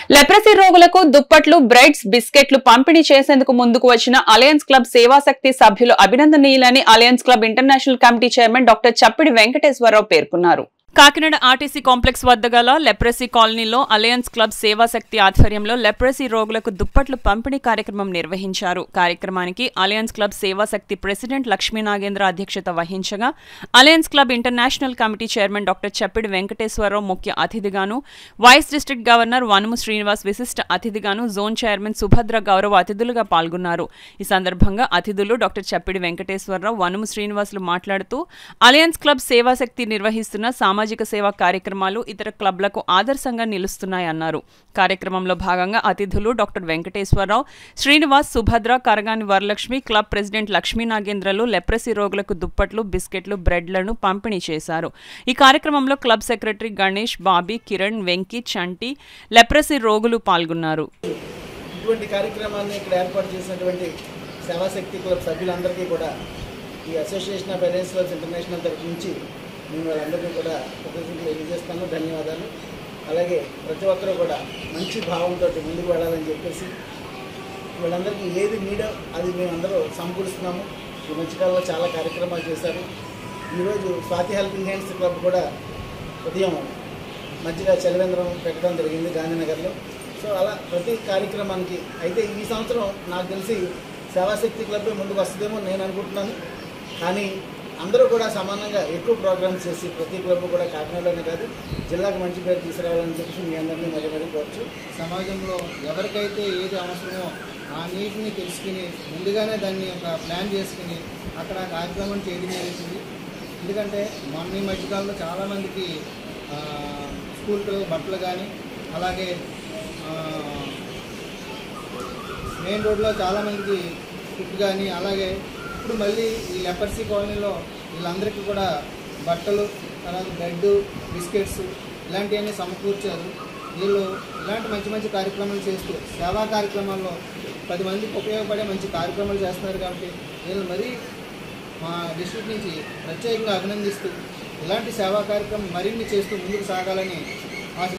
leprosy రోగులకు దుప్పట్లు breads బిస్కెట్లు పంపిణీ చేసేందుకు ముందుకు వచ్చిన అలయన్స్ క్లబ్ సేవాశక్తి సభ్యులు అభినందనీయులని alliance club international committee chairman doctor Chappidi Venkateswararao పేర్కొన్నారు కాకినాడ ఆర్టీసీ కాంప్లెక్స్ వద్ద గల లెప్రసీ కాలనీలో అలయన్స్ క్లబ్ సేవాశక్తి ఆధ్వర్యంలో లెప్రసీ రోగులకు దుప్పట్లు పంపిణీ కార్యక్రమం నిర్వహించారు కార్యక్రమానికి alliance club Sevashakti president Lakshmi Nagendra అధ్యక్షత వహించగా alliance club international committee chairman doctor Chappidi Venkateswararao ముఖ్య అతిథిగాను vice district governor Vanumu Srinivas విశిష్ట అతిథిగాను జోన్ చైర్మన్ సుభద్ర గౌరవ అతిథులుగా పాల్గొన్నారు ఈ సందర్భంగా అతిథులు డాక్టర్ చప్పిడి వెంకటేశ్వరరావు వనుము శ్రీనివాసులు మాట్లాడుతూ అలయన్స్ క్లబ్ సేవాశక్తి నిర్వహిస్తున్న సామాజిక సేవా కార్యక్రమాలు ఇతర క్లబ్లకు ఆదర్శంగా నిలుస్తున్నాయన్నారు కార్యక్రమంలో భాగంగా అతిథులు doctor Venkateswararao Srinivas Subhadra Karagani Varalakshmi club president Lakshmi నాగేంద్రలు లెప్రసీ రోగులకు దుప్పట్లు బిస్కెట్లు బ్రెడ్లను పంపిణీ చేశారు ఈ కార్యక్రమంలో club secretary Ganesh Bobby Kiran Venky Chanti leprosy రోగులు పాల్గొన్నారు ఇటువంటి కార్యక్రమాన్ని ఇక్కడ ఏర్పాటు చేసినటువంటి సేవాశక్తి క్లబ్ సభ్యులందరికీ కూడా ఈ association of alliance clubs international తరఫు నుంచి నేను వాళ్ళందరికీ కూడా కృతజ్ఞతలు తెలియజేస్తాను ధన్యవాదాలు అలాగే ప్రతి ఒక్కరూ కూడా మంచి భావంతో ముందుకు వెళ్ళాలని చెప్పేసి వీళ్ళందరికీ ఏది నీడో అది మేమందరూ సమకూరుస్తున్నాము ఈ మధ్యకాలంలో చాలా కార్యక్రమాలు చేశారు ఈరోజు స్వాతి హెల్పింగ్ హ్యాండ్స్ క్లబ్ కూడా ఉదయం మధ్యగా చలివేంద్రం పెట్టడం జరిగింది గాంధీనగర్లో సో అలా ప్రతి కార్యక్రమానికి అయితే ఈ సంవత్సరం నాకు తెలిసి సేవాశక్తి క్లబ్ ముందుకు వస్తుందేమో నేను అనుకుంటున్నాను కానీ అందరూ కూడా సమానంగా ఎక్కువ ప్రోగ్రామ్స్ చేసి ప్రతి క్లబ్ కూడా కాకినాడలోనే కాదు జిల్లాకు మంచి పేరు తీసుకురావాలని చెప్పి మీ అందరినీ మరీ మరీ కోరచ్చు సమాజంలో ఎవరికైతే ఏది అవసరమో ఆ నీటిని తెలుసుకుని ముందుగానే దాన్ని ఒక ప్లాన్ చేసుకుని అక్కడ కార్యక్రమం చేయడం జరుగుతుంది ఎందుకంటే మొన్న ఈ మధ్యకాలంలో చాలామందికి ఆ, స్కూల్ పిల్లల బట్టలు కానీ అలాగే ఆ, మెయిన్ రోడ్లో చాలామందికి ఫుడ్ కానీ అలాగే ఇప్పుడు మళ్ళీ ఈ లెపర్సీ కాలనీలో వీళ్ళందరికీ కూడా బట్టలు తర్వాత బ్రెడ్ బిస్కెట్స్ ఇలాంటివన్నీ సమకూర్చారు వీళ్ళు ఇలాంటి మంచి మంచి కార్యక్రమాలు చేస్తూ సేవా కార్యక్రమాల్లో పది మందికి ఉపయోగపడే మంచి కార్యక్రమాలు చేస్తున్నారు కాబట్టి వీళ్ళు మరీ మా డిస్ట్రిక్ట్ నుంచి ప్రత్యేకంగా అభినందిస్తూ ఇలాంటి సేవా కార్యక్రమం మరిన్ని చేస్తూ ముందుకు సాగాలని